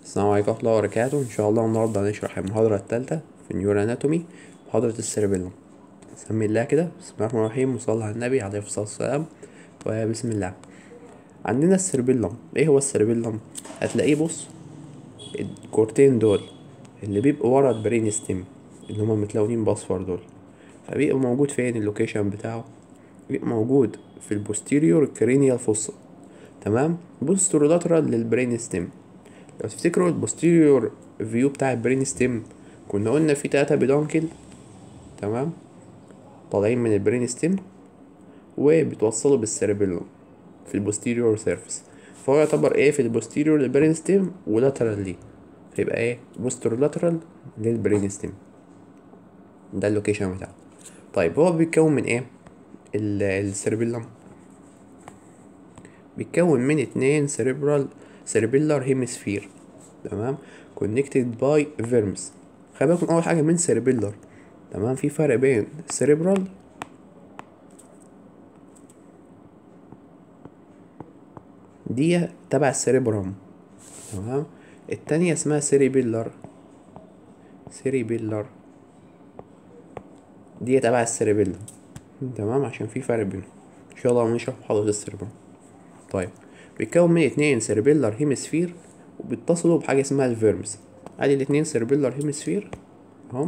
السلام عليكم ورحمة الله وبركاته إن شاء الله النهاردة هنشرح المحاضرة التالتة في نيورو أناتومي محاضرة السيربيلم بسم الله كده بسم الله الرحمن الرحيم وصلى على النبي عليه الصلاة والسلام وبسم الله عندنا السيربيلم إيه هو السيربيلم؟ هتلاقيه بص الكورتين دول اللي بيبقوا ورا البرين ستيم اللي هما متلونين بأصفر دول فبيبقى موجود فين اللوكيشن بتاعه بيبقى موجود في البوستيريور كرينيال فوسا تمام بوسترولاترال للبرين ستيم لو تفتكروا البوستيريور فيو بتاع البرين ستيم كنا قلنا في تلاتة بيدونكل تمام طالعين من البرين ستيم وبيتوصلوا بالسيربيلوم في البوستيريور سيرفيس فهو يعتبر ايه في البوستيريور للبرين ستيم ولاترال ليه فيبقى ايه بوسترولاترال للبرين ستيم ده اللوكيشن بتاعه طيب هو بيتكون من ايه ال- السيربيلم بيتكون من اتنين سيريبرال سيربيلار هيمسفير تمام كونكتد باي فيرمز خلي بالكم اول حاجه من سيربيلار تمام في فرق بين سيريبرال دي تبع السيريبرام تمام التانية اسمها سيريبيلار سيريبيلار دي تبع السيريبيلم تمام عشان في فرق بينهم ان شاء الله هنشرح محاضرة السيربرام طيب بيتكون من اتنين سيربيلار هيمسفير وبيتصلوا بحاجة اسمها الفيرمز ادي الاتنين سيربيلار هيمسفير اهم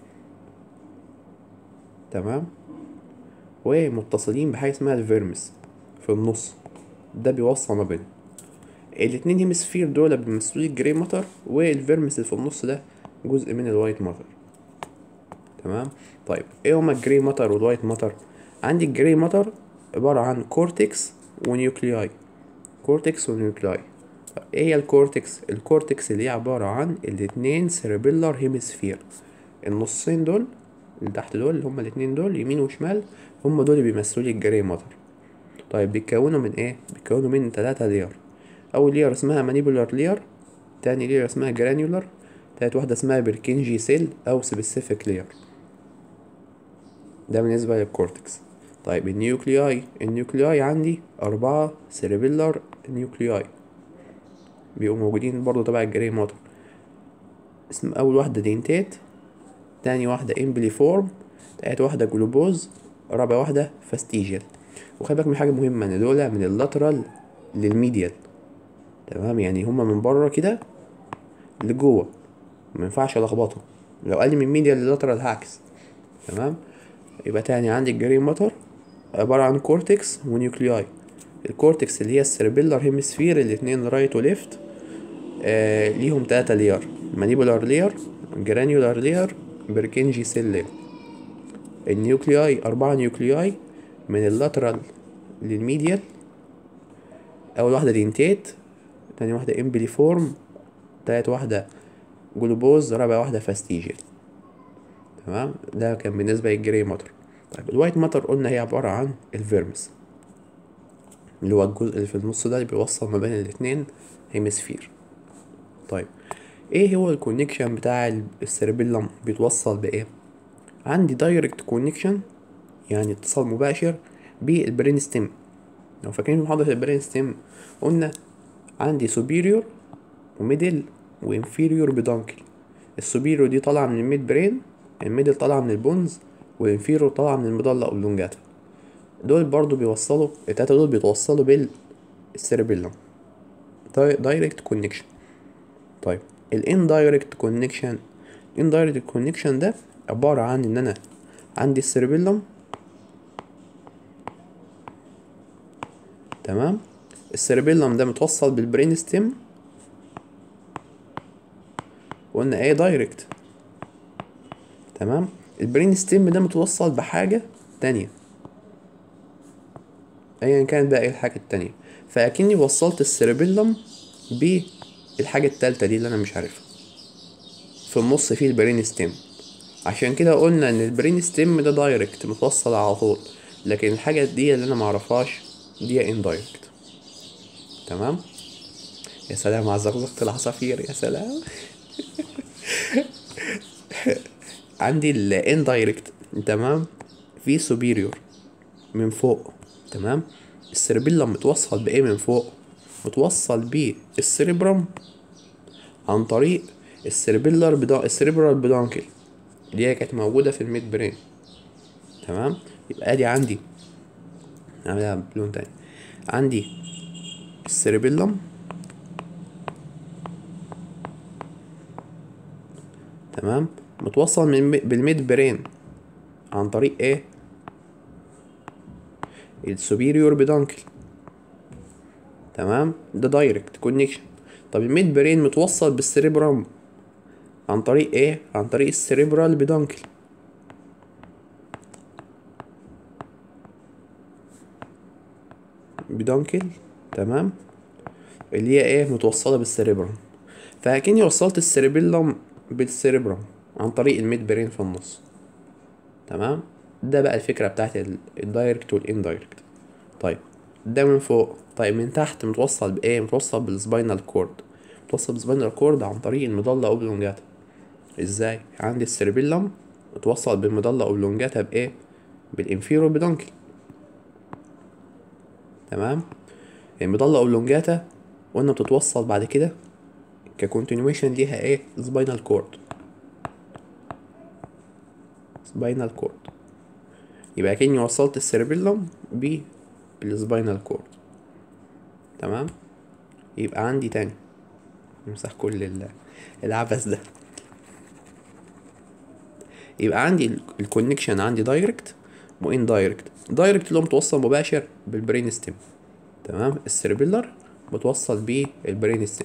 تمام ومتصلين بحاجة اسمها الفيرمز في النص ده بيوصل ما بينهم الاتنين هيمسفير دول بيمثلوا الجري ماتر والفيرمز اللي في النص ده جزء من الوايت ماتر تمام طيب ايه هما الجري ماتر والوايت ماتر عندي الجري ماتر عبارة عن كورتكس ونيوكلياي كورتكس ونيوكلاي ايه هي الكورتكس الكورتكس اللي هي عبارة عن الاتنين سيربيلار هيمسفير النصين دول اللي تحت دول اللي هما الاتنين دول يمين وشمال هما دول اللي بيمثلوا لي الجري ماتر طيب بيتكونوا من ايه بيتكونوا من تلاتة لير اول لير اسمها مانيبولار لير تاني لير اسمها جرانيولار تالت واحدة اسمها بركنجي سيل او سبيسيفيك لير ده بالنسبة للكورتكس طيب النيوكلياي النيوكلياي عندي أربعة سيربيلار نيوكلياي بيبقوا موجودين برضو تبع الجري ماتر اسم أول واحدة دينتات تاني واحدة امبليفورم تالت واحدة جلوبوز رابع واحدة فاستيجيال وخلي بالك من حاجة مهمة إن دول من اللاترال للميديال تمام يعني هما من بره كده لجوه مينفعش ألخبطهم لو قال لي من ميديال للاترال هعكس تمام يبقى تاني عندي الجري ماتر عبارة عن كورتكس ونيوكلياي الكورتكس اللي هي السيربيلار هيمسفير الاتنين رايت وليفت آه ليهم تلاتة لير مانيبولار لير جرانيولار لير بركنجي سيل لير النيوكلياي أربعة نيوكلياي من اللاترال للميديال أول واحدة دينتات تاني واحدة امبليفورم تالت واحدة جلوبوز رابع واحدة فاستيجيال تمام ده كان بالنسبة للجري ماتر طيب الوايت ماتر قلنا هي عبارة عن الفيرمس اللي هو الجزء اللي في النص ده اللي بيوصل ما بين الاتنين هيمسفير طيب ايه هو الكونكشن بتاع السيربيلم بيتوصل بايه عندي دايركت كونكشن يعني اتصال مباشر بالبرين ستيم لو فاكرين في محاضرة البرين ستيم قلنا عندي سوبيريور وميدل وانفيريور بدانكل السوبيريور دي طالعة من الميد برين الميدل طالعة من البونز والانفيرور طالعة من المضلة اوبلونجاتا دول برضو بيوصلوا التلاتة دول بيتوصلوا بالسيربيلم دايركت كونكشن طيب الاندايركت كونكشن الاندايركت كونكشن ده عبارة عن ان انا عندي السيربيلم تمام السيربيلم ده متوصل بالبرين ستيم وقلنا ايه دايركت تمام البرين ستيم ده متوصل بحاجة تانية ايا كانت بقى ايه الحاجة التانية فاكني وصلت السيربيلم بالحاجة التالتة دي اللي انا مش عارفها في النص فيه البرين ستيم عشان كده قلنا ان البرين ستيم ده دايركت متوصل على طول لكن الحاجة دي اللي انا معرفهاش دي اندايركت تمام يا سلام على زقزقة العصافير يا سلام عندي الاندايركت تمام في سوبيريور من فوق تمام السيربيلم متوصل بايه من فوق متوصل بالسيربرم عن طريق السيربيلر بدا السيربرال بدانكل اللي هي كانت موجودة في الميد برين تمام يبقى ادي عندي نعملها بلون تاني عندي السيربيلم تمام متوصل من بالميد برين عن طريق ايه السوبيريور بدانكل تمام ده دايركت كونكشن طب الميد برين متوصل بالسريبرام عن طريق ايه عن طريق السريبرال بدانكل بدانكل تمام اللي هي ايه متوصله بالسريبرام فاكني وصلت السريبيلم بالسريبرام عن طريق الميد برين في النص تمام ده بقى الفكره بتاعت ال- الدايركت والاندايركت طيب ده من فوق طيب من تحت متوصل بايه متوصل بالسباينال كورد متوصل بالسباينال كورد عن طريق المضله اوبلونجاتا ازاي عندي السيربيلم متوصل بالمضله اوبلونجاتا بايه بالانفيرو بدانكل تمام المضله اوبلونجاتا قلنا بتتوصل بعد كده ككونتينيويشن ليها ايه سباينال كورد سباينال كورد يبقى كأني وصلت السيربيلم بالسباينال كورد تمام يبقى عندي تاني نمسح كل ال- العبث ده يبقى عندي الكونكشن عندي دايركت وان دايركت دايركت اللي هو متوصل مباشر بالبرين ستيم تمام السيربيلر متوصل بالبرين ستيم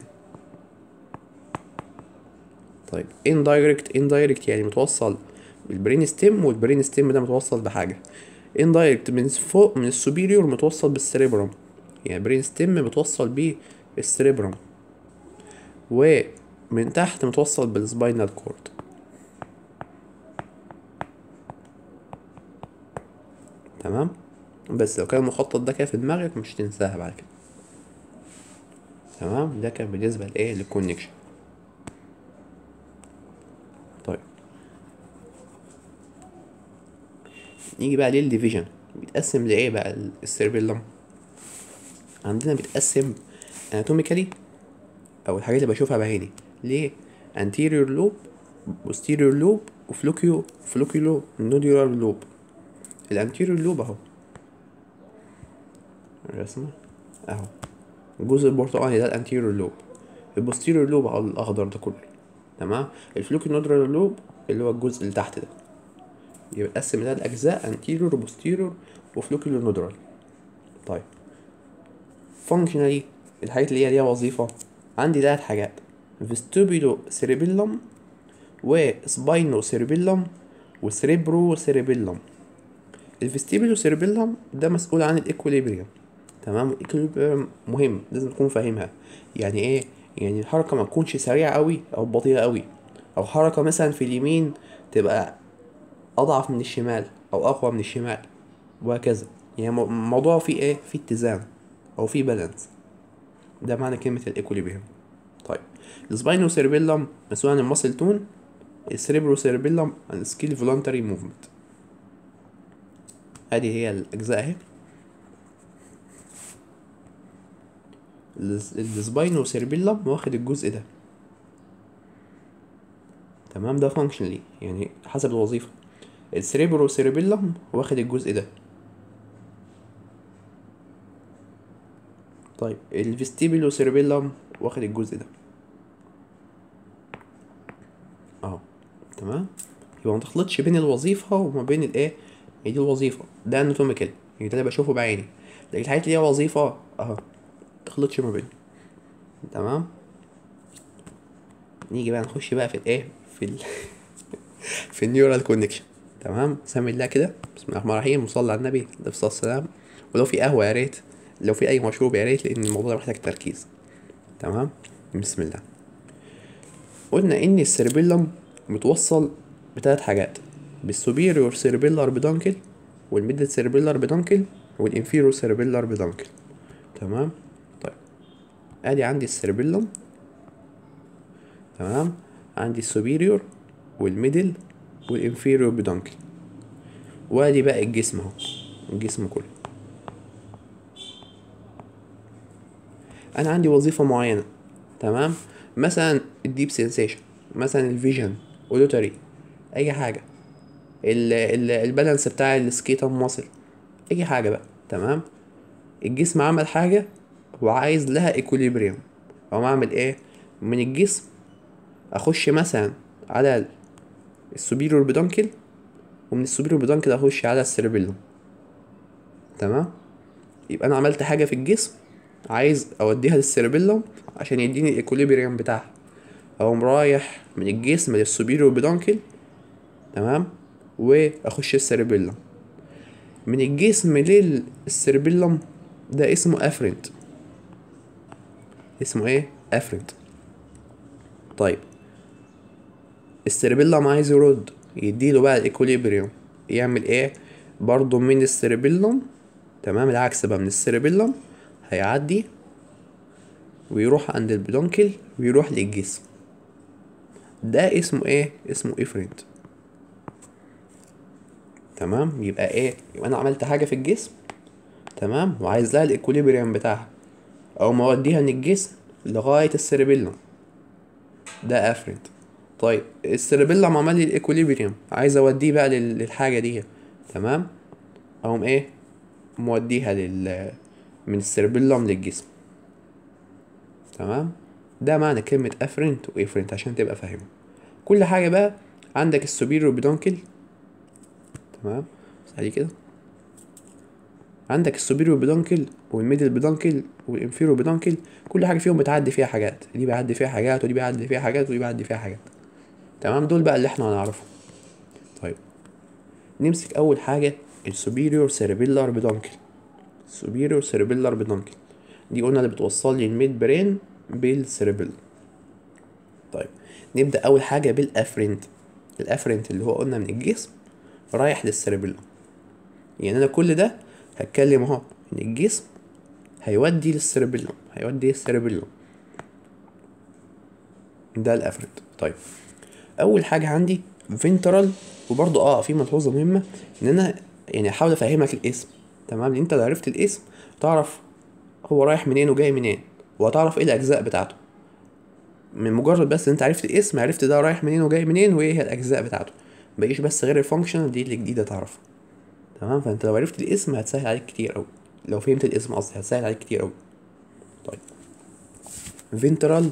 طيب ان دايركت ان دايركت يعني متوصل بالبرين ستيم والبرين ستيم ده متوصل بحاجه ان دايركت من فوق من السوبيريور متوصل بالسريبرم يعني برين ستيم متوصل بالسريبرم ومن تحت متوصل بالسباينال كورد تمام بس لو كان المخطط ده كده في دماغك مش تنساها بعد كده تمام ده كان بالنسبة لإيه للكونكشن طيب نيجي بقى للديفيجن بيتقسم لإيه بقى ال- السيربيلم عندنا بيتقسم اناتوميكالي او الحاجات اللي بشوفها بعيني ليه anterior lobe posterior lobe وفلوكيو فلوكيولو نوديولار لوب الانتيريور لوب اهو الرسمة اهو الجزء البرتقاني ده الانتيريور لوب البوستيريور لوب اهو الاخضر ده كله تمام الفلوكي نوديولار لوب اللي هو الجزء اللي تحت ده يبقى تقسم ده الاجزاء انتيريور وبوستيريور وفلوكيولو نوديولار طيب فانكشنالي الحاجات اللي هي ليها وظيفة عندي تلات حاجات فيستوبيلو سيريبيلم وسباينو سيريبيلم وسريبرو سيريبيلم الفيستيبيلو سيريبيلم ده مسؤول عن الايكوليبريم تمام الايكوليبريم مهم لازم تكون فاهمها يعني ايه يعني الحركة ما تكونش سريعة قوي او بطيئة قوي او حركة مثلا في اليمين تبقى اضعف من الشمال او اقوى من الشمال وهكذا يعني مو- الموضوع فيه ايه فيه اتزان او فيه بالانس ده معنى كلمة الايكوليبريم طيب السباينو سيربيلم مسؤول عن الماسل تون السريبرو سيربيلم عن السكيل فولونتري موفمنت ادي هي الاجزاء اهي الس- السباينو سيربيلم واخد الجزء ده تمام ده فانكشنلي يعني حسب الوظيفة السريبرو سيربيلم واخد الجزء ده طيب الفيستيبيلو سيربيلم واخد الجزء ده اهو تمام يبقى ما تخلطش بين الوظيفة وما بين الايه هي دي الوظيفة ده اناتوميكال يعني ده اللي بشوفه بعيني لكن الحاجات اللي هي وظيفة اهو تخلطش ما بينهم تمام نيجي بقى نخش بقى في الايه في ال... في النيورال كونكشن تمام سمي الله كده بسم الله الرحمن الرحيم وصلى على النبي عليه الصلاه والسلام ولو في قهوه يا ريت لو في اي مشروب يا ريت لان الموضوع ده محتاج تركيز تمام بسم الله قلنا ان السيربيلم متوصل بثلاث حاجات بالسوبيريور سيربيلار بدانكل والميدل سيربيلار بدانكل والانفيرور سيربيلار بدانكل تمام طيب ادي عندي السيربيلم تمام عندي السوبيريور والميدل والانفيريور بدانكل وادي بقى الجسم اهو الجسم كله انا عندي وظيفة معينة تمام مثلا الديب سensation مثلا الفيجن اوديتوري اي حاجه ال ال البالانس بتاع السكيتم ماسل اي حاجه بقى تمام الجسم عمل حاجه وعايز لها ايكوليبريم او اعمل ايه من الجسم اخش مثلا على السوبيريور بدانكل ومن السوبيريور بدانكل اخش على السيربيلوم تمام يبقى انا عملت حاجه في الجسم عايز اوديها للسيربيلوم عشان يديني الايكوليبريم بتاعها اقوم رايح من الجسم للسوبيريور بدانكل تمام واخش السيربيلوم من الجسم للسيربيلوم ده اسمه افرنت اسمه ايه افرنت طيب السيربيلوم عايز يرد يديله بقى الايكوليبريم يعمل ايه برضو من السيربيلوم تمام العكس بقى من السيربيلوم هيعدي ويروح عند البدونكل ويروح للجسم ده اسمه ايه اسمه افرنت تمام يبقى ايه يبقى انا عملت حاجه في الجسم تمام وعايز لها الايكوليبريم بتاعها او ما اوديها من الجسم لغايه السيربيلوم ده افرنت طيب السيربيلوم عمل لي الايكوليبريم عايز اوديه بقى لل- للحاجه دي تمام اقوم ايه موديها لل من السيربيلوم للجسم تمام ده معنى كلمة افرنت وافرنت عشان تبقى فاهم كل حاجة بقى عندك السوبيريور بدونكل تمام بص عليه كده عندك السوبيريور بدونكل والميدل بدونكل والانفيريور بدونكل كل حاجة فيهم بتعدي فيها حاجات دي بيعدي فيها حاجات ودي بيعدي فيها حاجات ودي بيعدي فيها حاجات تمام دول بقى اللي احنا هنعرفهم طيب نمسك اول حاجة السوبيريور سيربيلار بدونكل سوبيريور سيربيلار بدونكل دي قلنا اللي بتوصل لي الميد برين بالسيربيل طيب نبدأ أول حاجة بالأفرنت الأفرنت اللي هو قلنا من الجسم رايح للسيربيلوم يعني أنا كل ده هتكلم أهو إن الجسم هيودي للسيربيلوم هيودي للسيربيلوم ده الأفرنت طيب أول حاجة عندي فينترال وبرضه اه في ملحوظة مهمة إن أنا يعني أحاول أفهمك الاسم تمام لأن أنت لو عرفت الاسم تعرف هو رايح منين وجاي منين وهتعرف ايه الاجزاء بتاعته من مجرد بس ان انت عرفت الاسم عرفت ده رايح منين وجاي منين وايه هي الاجزاء بتاعته مبقيش بس غير الفانكشن دي اللي جديده تعرفها تمام فانت لو عرفت الاسم هتسهل عليك كتير قوي لو فهمت الاسم قصدي هتسهل عليك كتير قوي طيب فينترال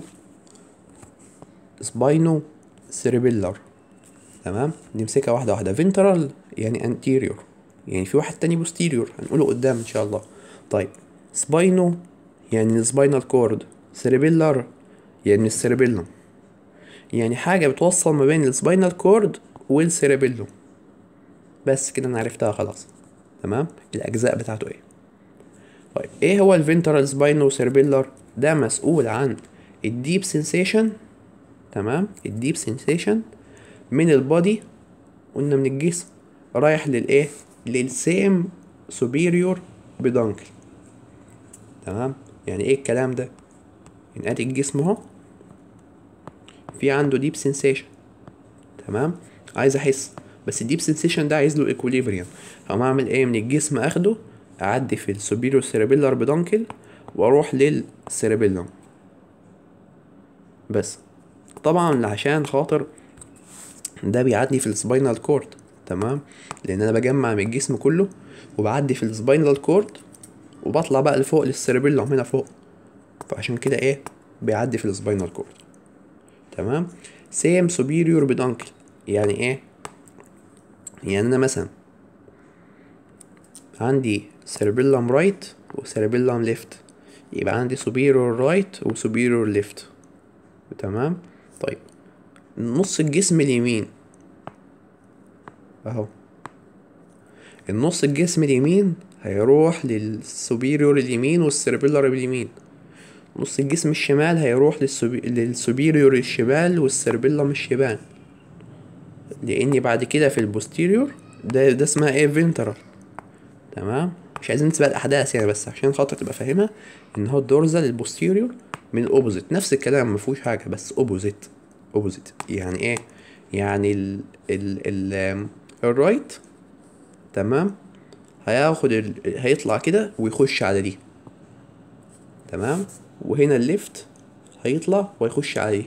سباينو سيربيلر تمام نمسكها واحده واحده فينترال يعني انتيريور يعني في واحد تاني بوستيريور هنقوله قدام ان شاء الله طيب سباينو يعني السباينال كورد سيربيلر يعني السيربيلوم يعني حاجة بتوصل ما بين السباينال كورد والسيربيلوم بس كده انا عرفتها خلاص تمام الاجزاء بتاعته ايه طيب ايه هو الفينترال سباينو سيربيلر ده مسؤول عن الديب سensation تمام الديب سensation من البادي قلنا من الجسم رايح للايه للسيم سوبيريور بدانكل تمام يعني ايه الكلام ده يعني ادي الجسم اهو في عنده ديب سensation تمام عايز احس بس الديب سensation ده عايز له ايكوليبريم هقوم اعمل ايه من الجسم اخده اعدي في السوبيريور سيربيلر بدانكل واروح للسيربيلوم بس طبعا عشان خاطر ده بيعدي في السباينال كورد تمام لان انا بجمع من الجسم كله وبعدي في السباينال كورد وبطلع بقى لفوق للسيربيلوم هنا فوق فعشان كده ايه بيعدي في السباينال كورد تمام سيم سوبيريور بدانكل يعني ايه يعني انا مثلا عندي سيربيلوم رايت وسيربيلوم ليفت يبقى عندي سوبيريور رايت وسوبيريور ليفت تمام طيب نص الجسم اليمين اهو النص الجسم اليمين هيروح للسوبيريور اليمين والسيربيلر اليمين نص الجسم الشمال هيروح للسوبي... للسوبيريور الشمال والسيربيلم الشمال لاني بعد كده في البوستيريور ده ده اسمها ايه فينترال تمام مش عايزين نسبق الاحداث يعني بس عشان خاطر تبقى فاهمها ان هو الدورزال البوستيريور من الاوبوزيت نفس الكلام مفهوش حاجه بس اوبوزيت اوبوزيت يعني ايه يعني ال ال ال الرايت تمام هياخد ال... هيطلع كده ويخش على دي تمام وهنا الليفت هيطلع ويخش عليه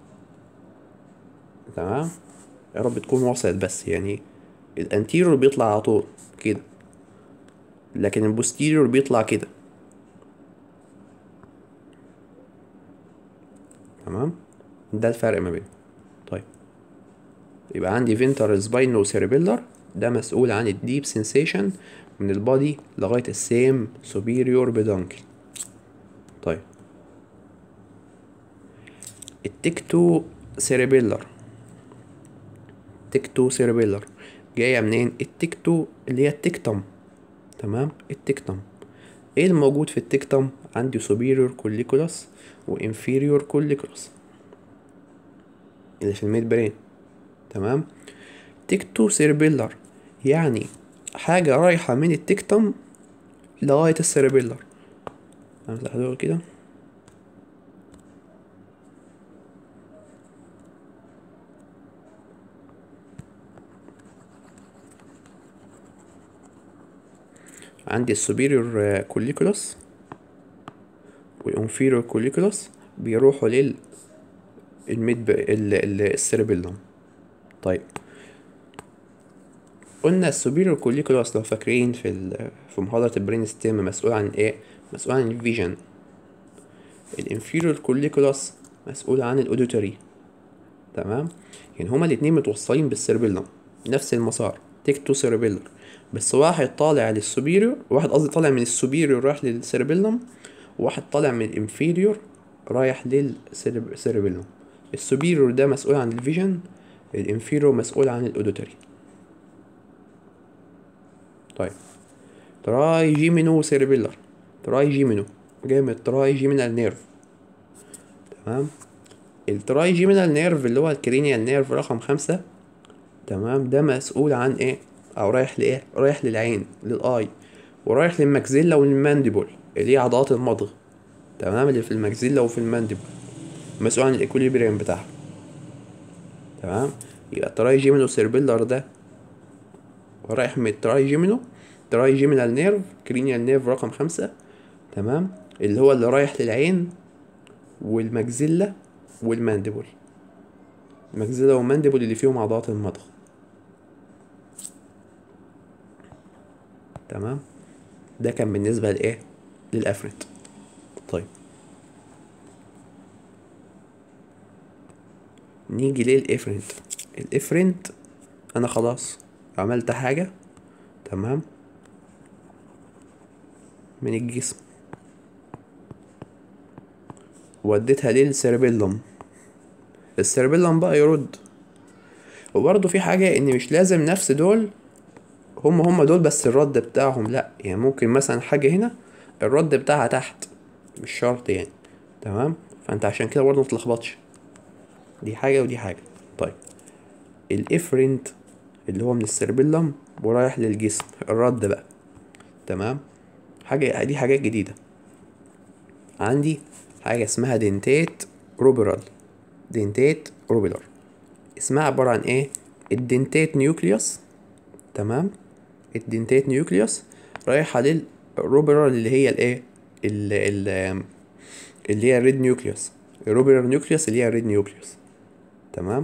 تمام يا رب تكون وصلت بس يعني الانتيريور بيطلع على طول كده لكن البوستيريور بيطلع كده تمام ده الفرق ما بينهم طيب يبقى عندي فينتر سباينو سيربيلر ده مسؤول عن الديب سensation من البادي لغاية السيم superior peduncle طيب التكتو سيربيلر تكتو سيربيلر جاية منين التكتو اللي هي التكتم تمام التكتم ايه الموجود في التكتم عندي superior colliculus و inferior colliculus اللي في الميد برين تمام تكتو سيربيلر يعني حاجة رايحة من التكتم لغاية السيربيلر امسح دول كده عندي السوبيريور كوليكولوس والانفيريور كوليكولوس بيروحوا لل الميد السيربيلوم طيب قلنا السوبيريور كوليكولوس لو فاكرين في ال- في محاضرة البرين ستيم مسؤول عن ايه مسؤول عن الفيجن الانفيريور كوليكولوس مسؤول عن الاوديتوري تمام يعني هما الاتنين متوصلين بالسيربيلوم نفس المسار تكتو سيربيلر بس واحد طالع للسوبيريور واحد قصدي طالع من السوبيريور رايح للسيربيلوم وواحد طالع من الانفيريور رايح للسيربيلوم السوبيريور ده مسؤول عن الفيجن الانفيريور مسؤول عن الاوديتوري طيب تراي جيمينو سيربيلر تراي جيمينو جاي من التراي جيمينال نيرف تمام التراي جيمينال نيرف اللي هو الكرينيال نيرف رقم خمسة تمام ده مسؤول عن ايه او رايح لايه رايح للعين للاي ورايح للماكسيلا والمانديبول اللي هي عضلات المضغ تمام اللي في الماكسيلا وفي المانديبول مسؤول عن الاكوليبريم بتاعها تمام يبقى التراي جيمينو سيربيلر ده رايح من التراي جيمينو تراي جيمينال نيرف كرينيال نيرف رقم خمسة تمام اللي هو اللي رايح للعين والماكسيلا والمانديبول الماكسيلا والمانديبول اللي فيهم عضلات المضغ تمام ده كان بالنسبة لإيه للأفرنت طيب نيجي للإفرنت الإفرنت أنا خلاص عملت حاجة تمام من الجسم وديتها للسيربيلوم السيربيلوم بقى يرد وبرضه في حاجة إن مش لازم نفس دول هم هم دول بس الرد بتاعهم لأ يعني ممكن مثلا حاجة هنا الرد بتاعها تحت مش شرط يعني تمام فأنت عشان كده برضه متلخبطش دي حاجة ودي حاجة طيب الإفرنت اللي هو من السيربيلم ورايح للجسم الرد بقى تمام حاجة دي حاجات جديدة عندي حاجة اسمها دنتات روبرال دنتات روبيلر اسمها عبارة عن ايه الدنتات نيوكليوس تمام الدنتات نيوكليوس رايحة للروبرال اللي هي الايه ال ال اللي هي الريد نيوكليوس الروبرال نيوكليوس اللي هي الريد نيوكليوس تمام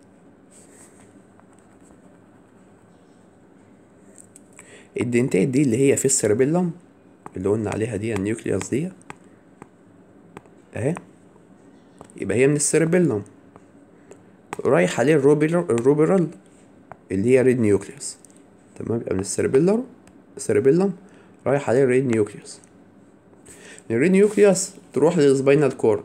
الدنتات دي اللي هي في السيربيلم اللي قلنا عليها دي النيوكليوس دي اهي يبقى هي من السيربيلم رايح عليه الروبيرال الروبيرال اللي هي ريد نيوكليوس تمام يبقى من السيربيلر السيربيلم رايح عليه الريد نيوكليوس من الريد نيوكليوس تروح للسباينال كورد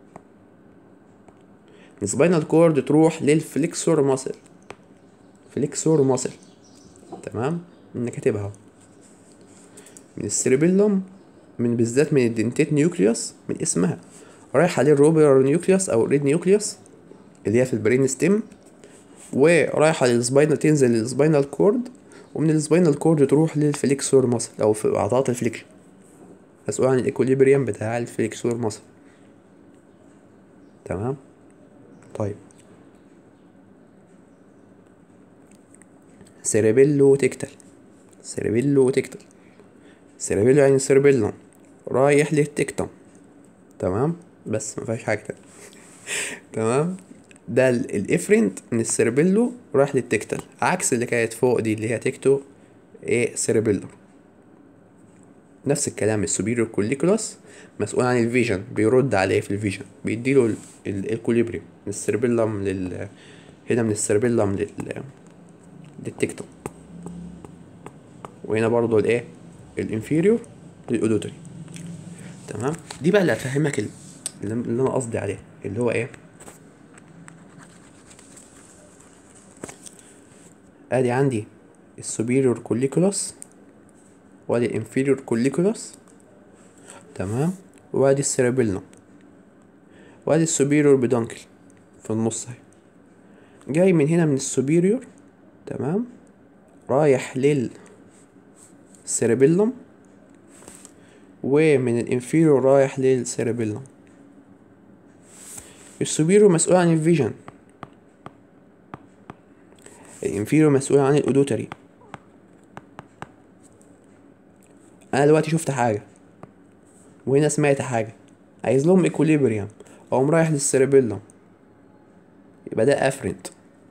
السباينال كورد تروح للفليكسور ماسل فليكسور ماسل تمام انا كاتبها من السيربيلوم من بالذات من الدنتيت نيوكليوس من اسمها رايح عليه الروبيرال نيوكليوس او الريد نيوكليوس اللي هي في البرين ستيم ورايحه للسباينال تنزل للسباينال كورد ومن السباينال كورد تروح للفليكسور ماسل او في عضلات الفليكشن مسؤول عن الاكوليبريم بتاع الفليكسور ماسل تمام طيب سيربيلو تكتل سيربيلو تكتل سيربيلو يعني سيربيلو رايح للتكتم تمام بس ما فيهاش حاجه تانية تمام ده ال- الافرنت من السيربيلو رايح للتكتل عكس اللي كانت فوق دي اللي هي تكتو ايه سيربيلو نفس الكلام السوبيريور كوليكولاس مسؤول عن الفيجن بيرد عليه في الفيجن بيديله الكوليبريم من السيربيلم لل هنا من السيربيلم لل للتكتو وهنا برضو الايه الانفيريور للاودوتري تمام دي بقى اللي هتفهمك ال- اللي اللي انا قصدي عليه اللي هو ايه ادي عندي السوبيريور كوليكولاس وادي الانفيريور كوليكولاس تمام وادي السيربيلم وادي السوبيريور بدانكل في النص اهي جاي من هنا من السوبيريور تمام رايح لل السيربيلم ومن الانفيريور رايح للسيربيلم السوبيريور مسؤول عن الفيجن الانفيريور مسؤول عن الاودوتري انا دلوقتي شفت حاجه وهنا سمعت حاجه عايز لهم ايكوليبريم اقوم رايح للسيربيلم يبقى ده افرنت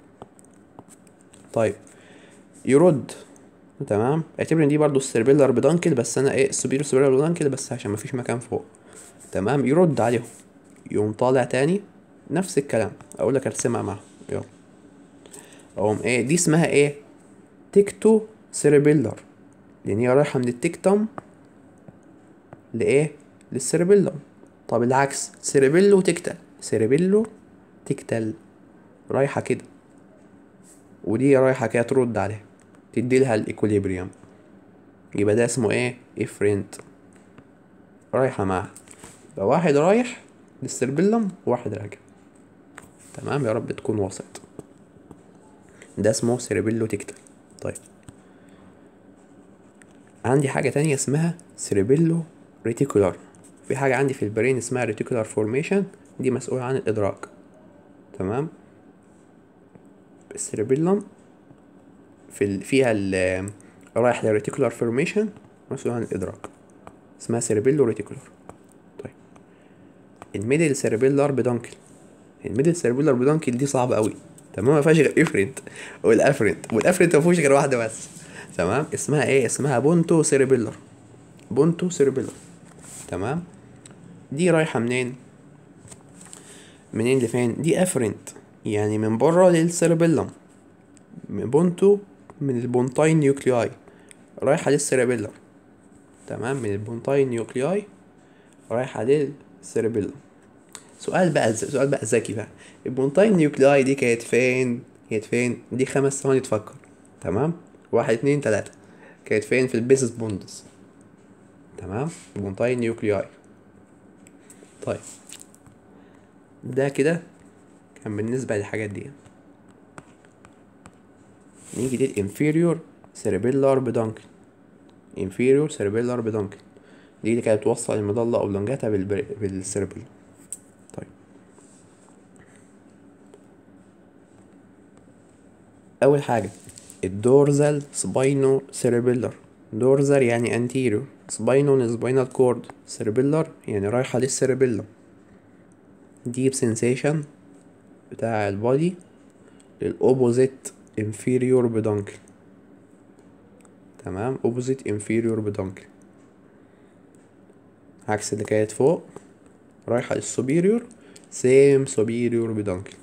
طيب يرد تمام اعتبر ان دي برضو السيربيلر بدانكل بس انا ايه السوبيريور سيربيلر بدانكل بس عشان مفيش مكان فوق تمام يرد عليهم يقوم طالع تاني نفس الكلام اقول لك ارسمها معاهم يلا اقوم ايه دي اسمها ايه تكتو سيربيلر لان هي رايحه من التكتم لايه للسيربيلم طب العكس سيربيلو تكتل سيربيلو تكتل رايحه كده ودي رايحه كده ترد عليها تدي لها الايكوليبريم يبقى ده اسمه ايه افرنت رايحه معاها يبقى واحد رايح للسيربيلم وواحد راجع تمام يا رب تكون وسط ده اسمه سيربيلو تكتل طيب عندي حاجة تانية اسمها سيربيلو ريتيكولار في حاجة عندي في البرين اسمها ريتيكولار فورميشن دي مسؤولة عن الإدراك تمام السيربيلم في ال... فيها ال... رايح للريتيكولار فورميشن مسؤول عن الإدراك اسمها سيربيلو ريتيكولار طيب الميدل سيربيلار بدانكل الميدل سيربيلار بدانكل دي صعبة قوي تمام ما فيهاش غير افرنت والافرنت والافرنت ما فيهوش غير واحدة بس تمام اسمها ايه اسمها بونتو سيربيلر بونتو سيربيلر تمام دي رايحة منين منين لفين دي افرنت يعني من بره للسيربيلم من بونتو من البونتاين نيوكلياي رايحة للسيربيلر تمام من البونتاين نيوكلياي رايحة للسيربيلم سؤال بقى سؤال بقى ذكي بقى البونتاين نيوكلياي دي كانت فين كانت فين دي خمس ثواني تفكر تمام واحد اتنين تلاتة كانت فين في البيسس بوندس تمام البونتاين نيوكلياي طيب ده كده كان بالنسبة للحاجات دي نيجي للانفيريور سيربيلار بدانكل inferior cerebellar peduncle دي اللي كانت بتوصل المظلة أوبلونجاتا بالبر... بالسيربيلم طيب أول حاجة الدورزال سباينو سيربيلر دورزال يعني anterior سباينو سباينال كورد سيربيلر يعني رايحة للسيربيلم deep sensation بتاع البادي للأوبوزيت inferior peduncle تمام opposite inferior peduncle عكس اللي كانت فوق رايحة للسوبيريور same superior peduncle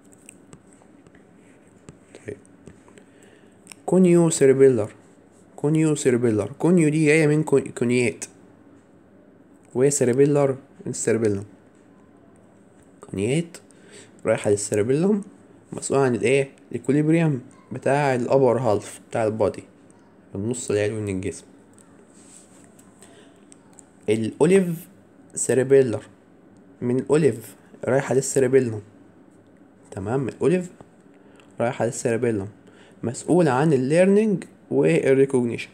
طيب كونيو سيربيلر كونيو سيربيلر كونيو دي جاية من كون- كونيات وهي سيربيلر السيربيلم كونيات رايحة للسيربيلم مسؤول عن الايه الكوليبريم بتاع الابر هالف بتاع البادي النص العلوي من الجسم الاوليف سيربيلر من الاوليف رايحة للسيربيلم تمام الاوليف رايحة للسيربيلم مسؤول عن الليرنينج والريكوجنيشن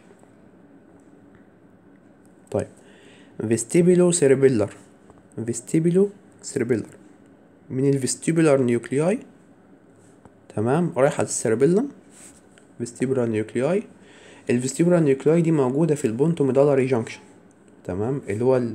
طيب فيستيبيلو سيربيلر فيستيبيلو سيربيلر من الفيستيبولار نيوكلياي تمام رايحة للسيربيلم فيستيبولار نيوكلياي الفيستيبولار نيوكلياي دي موجودة في البونتو ميدالاري جانكشن تمام اللي هو ال-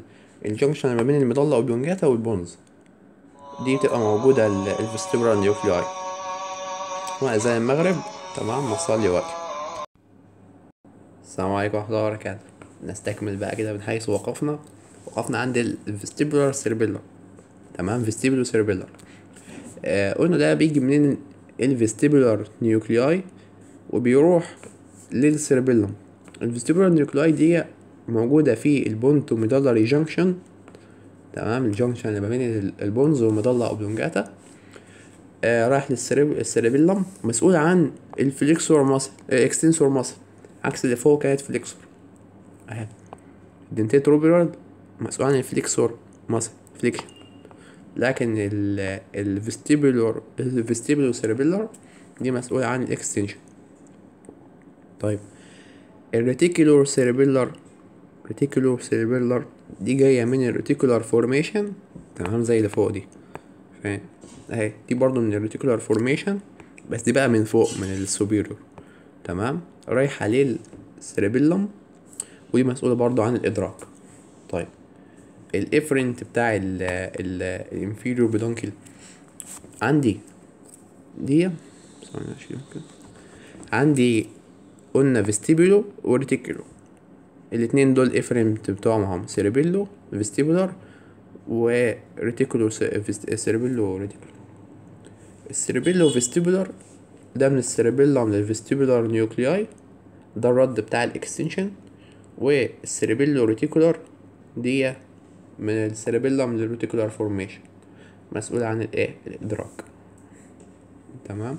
الجنكشن اللي ما بين المضلة اوبلونجاتا والبونز دي بتبقى موجودة الفستيبولار نيوكلياي وأذان المغرب تمام نصلي وقت السلام عليكم ورحمة الله وبركاته نستكمل بقى كده من حيث وقفنا وقفنا عند الفستيبولار سيربيلر تمام فيستيبولو سيربيلر آه قلنا ده بيجي منين الفيستيبولار نيوكلياي وبيروح للسيربيلم الفيستيبولار نيوكلياي دي موجودة في البونتو ميدالري جانكشن تمام الجانكشن اللي ما بين البونز والمضلة اوبلونجاتا آه رايح للسيربيلم مسؤول عن الفليكسور ماسل اكستنسور ماسل عكس اللي فوق كانت فليكسور اهي الدنتيت روبيرال مسؤول عن الفليكسور ماسل فليكشن لكن الفيستيبولار الفيستيبولو سيربيلر دي مسؤولة عن الاكستنشن طيب الريتيكولور سيربيلر ريتيكولور سيربيلر دي جاية من الريتيكولار فورميشن تمام زي اللي فوق دي فاهم اهي دي برضو من الريتيكولار فورميشن بس دي بقى من فوق من السوبيريور تمام رايحة للسيربيلم ودي مسؤولة برضو عن الإدراك طيب الافرنت بتاع ال ال الانفيريور بدونكل عندي دي ثواني اشيل كده عندي قلنا فيستيبولو وريتيكولو الاتنين دول افرنت بتوعهم هم سيربيلو فيستيبولار وريتيكولو سيربيلو ريتيكولو السيربيلو فيستيبولار ده من السيربيلم للفيستيبولار نيوكلياي ده الرد بتاع الاكستنشن والسيربيلو ريتيكولار دي من السيربيلم للريتيكولار فورميشن مسؤول عن الايه الادراك تمام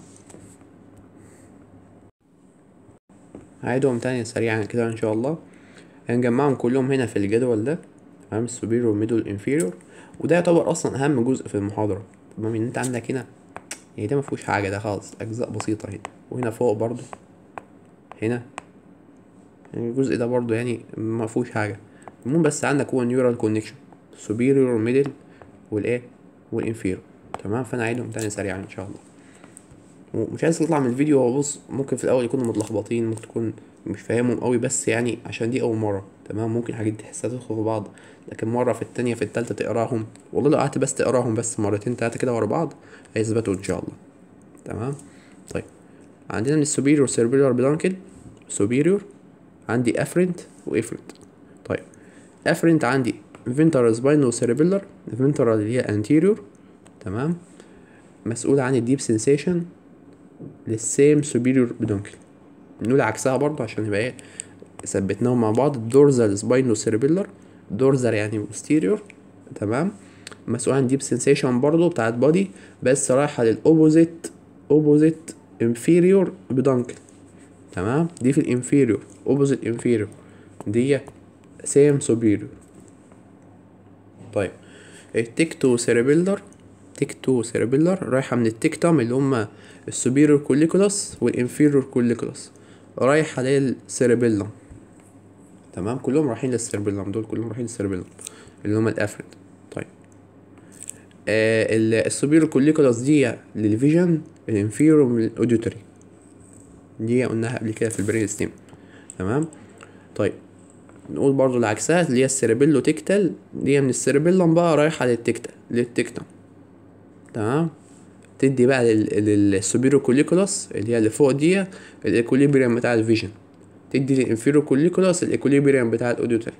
هعيدهم تاني سريعا كده ان شاء الله هنجمعهم كلهم هنا في الجدول ده تمام السوبيريور ميدل انفيريور وده يعتبر اصلا اهم جزء في المحاضره تمام ان انت عندك هنا يعني ده مفيهوش حاجه ده خالص اجزاء بسيطه هنا وهنا فوق برضو هنا يعني الجزء ده برضو يعني مفيهوش حاجه المهم بس عندك هو نيورال كونكشن سوبيريور ميدل والايه والانفيريور تمام فانا اعيدهم تاني سريعا ان شاء الله ومش عايز تطلع من الفيديو هو بص ممكن في الاول يكونوا متلخبطين ممكن تكون مش فاهمهم قوي بس يعني عشان دي اول مره تمام ممكن حاجات تحسها تدخل في بعض لكن مره في التانية في التالتة تقراهم والله لو قعدت بس تقراهم بس مرتين تلاتة كده ورا بعض هيثبتوا ان شاء الله تمام طيب عندنا من السوبيريور سيربيلار بلانكل سوبيريور عندي افرنت وافرنت طيب افرنت عندي فينترال سباينو سيربيلر فينترال اللي هي انتيريور تمام مسؤول عن الديب سنسيشن للسيم سوبيريور بدونكل نقول عكسها برضه عشان يبقى ايه ثبتناهم مع بعض الدورزال سباينو سيربيلر دورزال يعني بوستيريور تمام مسؤول عن ديب سنسيشن برضه بتاعت بادي بس رايحة للأوبوزيت أوبوزيت انفيريور بدونكل تمام دي في الانفيريور أوبوزيت انفيريور دي سيم سوبيريور طيب التكتو سيربيلر تكتو سيربيلر رايحة من التكتم اللي هما السوبيريور كوليكولاس والانفيريور كوليكولاس رايحة للسيربيلم تمام كلهم رايحين للسيربيلم دول كلهم رايحين للسيربيلم اللي هما الافرد طيب آه السوبيريور كوليكولاس دي للفيجن الانفيريور من الاوديتوري دي قلناها قبل كده في البرين ستيم تمام طيب نقول برضو العكسها اللي هي السيربيلو تكتل دي من السيربيلم بقى رايحة للتكتل للتكتم تمام تدي بقى للسوبيرو كوليكولاس اللي هي اللي فوق دي الايكوليبريم بتاع الفيجن تدي للانفيرو كوليكولاس الايكوليبريم بتاع الاوديتوري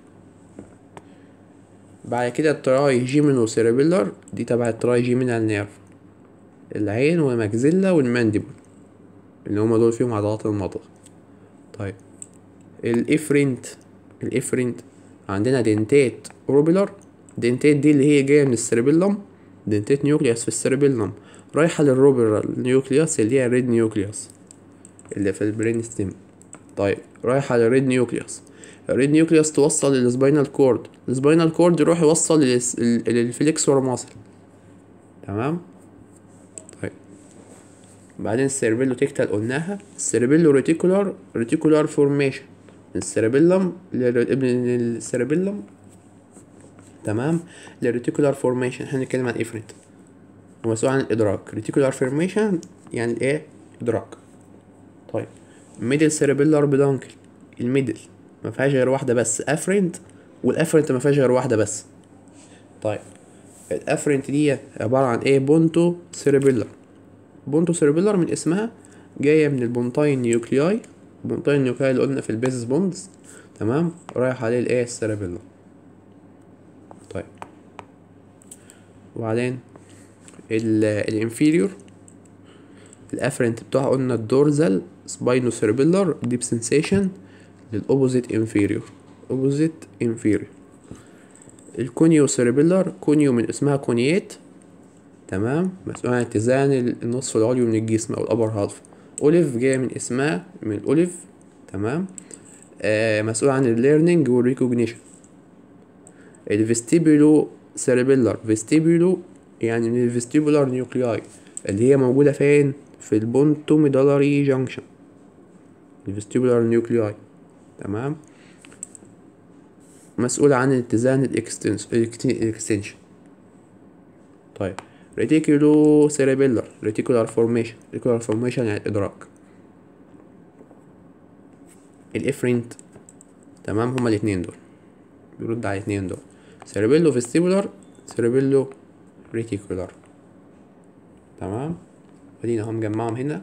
بعد كده التراي جيمينو سيربيلر دي تبع التراي جيمينال نيرف العين والمجزلة والمانديبل اللي هما دول فيهم عضلات المضغ طيب الافرنت الافرنت عندنا دنتات روبيلر دنتات دي اللي هي جايه من السيربيلم دنتات نيوكليوس في السيربيلم رايحه للروبيلر نيوكليوس اللي هي الريد نيوكليوس اللي في البرين ستيم طيب رايحه للريد نيوكليوس الريد نيوكليوس توصل للسباينال كورد السباينال كورد يروح يوصل للفليكسور ماسل تمام طيب بعدين السيربيلو تكتل قلناها السيربيلو ريتيكولار ريتيكولار فورميشن السيربيلم ابن السيربيلم تمام للريتيكولار فورميشن احنا بنتكلم عن افرنت ومسؤول عن الادراك ريتيكولار فورميشن يعني الايه ادراك طيب ميدل سيربيلار بدانكل الميدل ما فيهاش غير واحده بس افرنت والافرنت ما فيهاش غير واحده بس طيب الافرنت دي عبارة عن ايه بونتو سيربيلر بونتو سيربيلر من اسمها جاية من البونتاين نيوكلياي البونتاين نيوكلياي اللي قلنا في البيزس بوندز تمام رايح عليه الايه السيربيلر طيب وبعدين الانفيريور الافرنت بتاعها قلنا الدورزال سباينو سيربيلر ديب سنسيشن للاوبوزيت انفيريور اوبوزيت انفيريور الكونيو سيربيلر كونيو من اسمها كونيات تمام مسؤول عن اتزان النصف العلوي من الجسم او الابر هالف اوليف جايه من اسمها من الاوليف تمام آه مسؤول عن الليرنينج والريكوجنيشن الفيستيبولو سيربيلر فيستيبولو يعني من الفيستيبولار نيوكلياي اللي هي موجودة فين في البونتو ميدالاري جانكشن الفيستيبولار نيوكلياي تمام مسؤول عن اتزان الاكستنشن طيب ريتيكولو سيربيلر ريتيكولار فورميشن ريتيكولار فورميشن يعني الادراك الافرنت تمام هما الاتنين دول بيرد على الاتنين دول سيربيلو فيستيبولار سيربيلو ريتيكولار تمام ادينا اهو مجمعهم هنا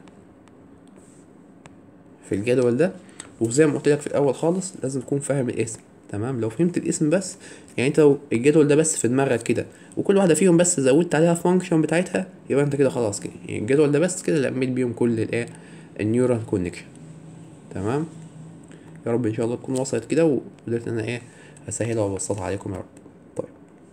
في الجدول ده وزي ما قلت لك في الاول خالص لازم تكون فاهم الاسم تمام لو فهمت الاسم بس يعني انت لو الجدول ده بس في دماغك كده وكل واحده فيهم بس زودت عليها فانكشن بتاعتها يبقى انت كده خلاص كده يعني الجدول ده بس كده لميت بيهم كل الايه النيورال كونكشن تمام يا رب ان شاء الله تكون وصلت كده وقدرت ان انا ايه اسهلها وابسطها عليكم يا رب طيب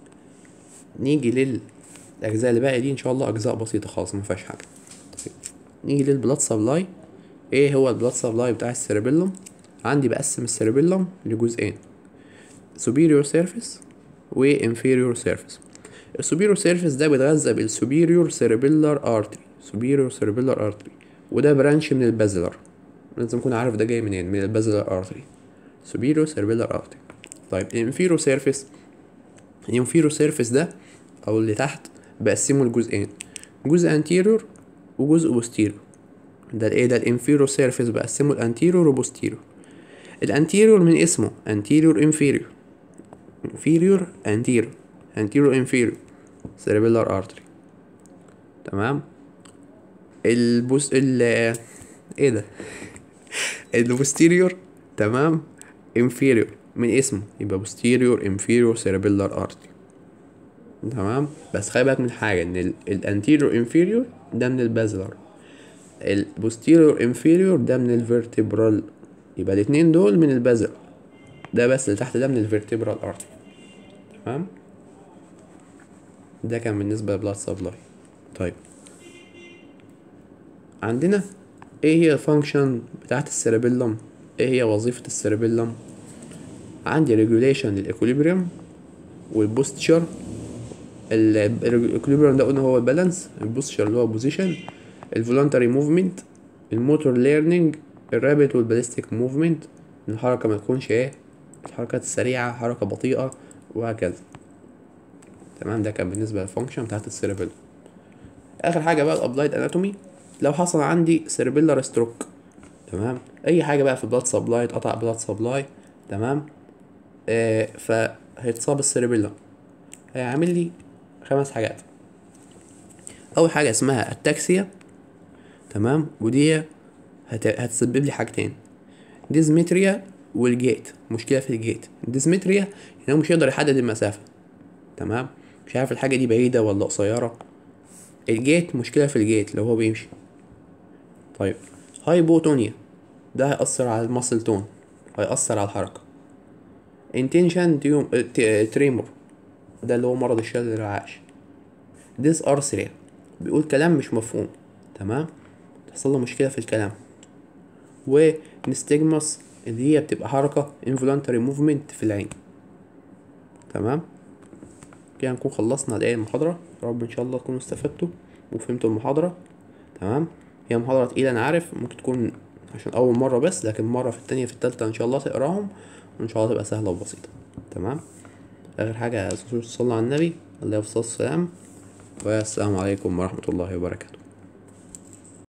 نيجي للاجزاء اللي باقي دي ان شاء الله اجزاء بسيطه خالص ما فيهاش حاجه طيب نيجي للبلاد سبلاي ايه هو البلاد سبلاي بتاع السيربيلوم عندي بقسم السيربيلوم لجزئين superior surface و inferior surface السوبيريور سيرفيس ده بيتغذى بالسوبيريور سيربيلر ارتري سوبيريور سيربيلر ارتري وده برانش من البازلر لازم تكون عارف ده جاي منين من البازلر ارتري سوبيريور سيربيلر ارتري طيب الانفيرو سيرفيس الانفيرو سيرفيس ده او اللي تحت بقسمه لجزئين جزء انتيريور وجزء بوستيريور ده الايه ده الانفيرو سيرفيس بقسمه الانتيريور وبوستيريور الانتيريور من اسمه انتيريور انفيريور inferior anterior anterior inferior cerebellar artery تمام البوس ال ايه ده البوستيريور تمام inferior من اسمه يبقى posterior inferior cerebellar artery تمام بس خلي بالك من حاجة ان الانتيريور انفيريور ده من البازلر البوستيريور انفيريور ده من الفيرتبرال يبقى الاتنين دول من البازلر ده بس اللي تحت ده من الفيرتبرال ارتري تمام ده كان بالنسبة للبلاد سبلاي طيب عندنا ايه هي الفانكشن بتاعت السيربيلم ايه هي وظيفة السيربيلم عندي ريجوليشن للاكوليبريم والبوستشر الاكوليبريم ده قلنا هو البالانس البوستشر اللي هو بوزيشن الفولونتري موفمنت الموتور ليرنينج الرابط والباليستيك موفمنت الحركة ما تكونش ايه الحركات السريعة حركة بطيئة وهكذا تمام ده كان بالنسبة للفانكشن بتاعت السيربيلم اخر حاجة بقى الابلايد اناتومي لو حصل عندي سيربيلر ستروك تمام اي حاجة بقى في بلاد سبلاي اتقطع بلاد سبلاي تمام آه فهيتصاب السيربيلم هيعمل لي خمس حاجات اول حاجة اسمها التاكسيا تمام ودي هت... هتسبب لي حاجتين ديزمتريا والجيت مشكلة في الجيت الديزمتريا يعني هو مش هيقدر يحدد المسافة تمام مش عارف الحاجة دي بعيدة ولا قصيرة الجيت مشكلة في الجيت لو هو بيمشي طيب هايبوتونيا ده هيأثر على الماسل تون هيأثر على الحركة انتنشن تريمور ده اللي هو مرض الشلل الرعاش ديس ارثريا بيقول كلام مش مفهوم تمام تحصل له مشكلة في الكلام ونستجمس اللي هي بتبقى حركة involuntary movement في العين تمام كده نكون خلصنا الايه المحاضرة يا رب ان شاء الله تكونوا استفدتوا وفهمتوا المحاضرة تمام هي محاضرة تقيلة انا عارف ممكن تكون عشان اول مرة بس لكن مرة في التانية في التالتة ان شاء الله تقراهم وان شاء الله تبقى سهلة وبسيطة تمام اخر حاجة صلوا على النبي عليه الصلاة والسلام والسلام عليكم ورحمة الله وبركاته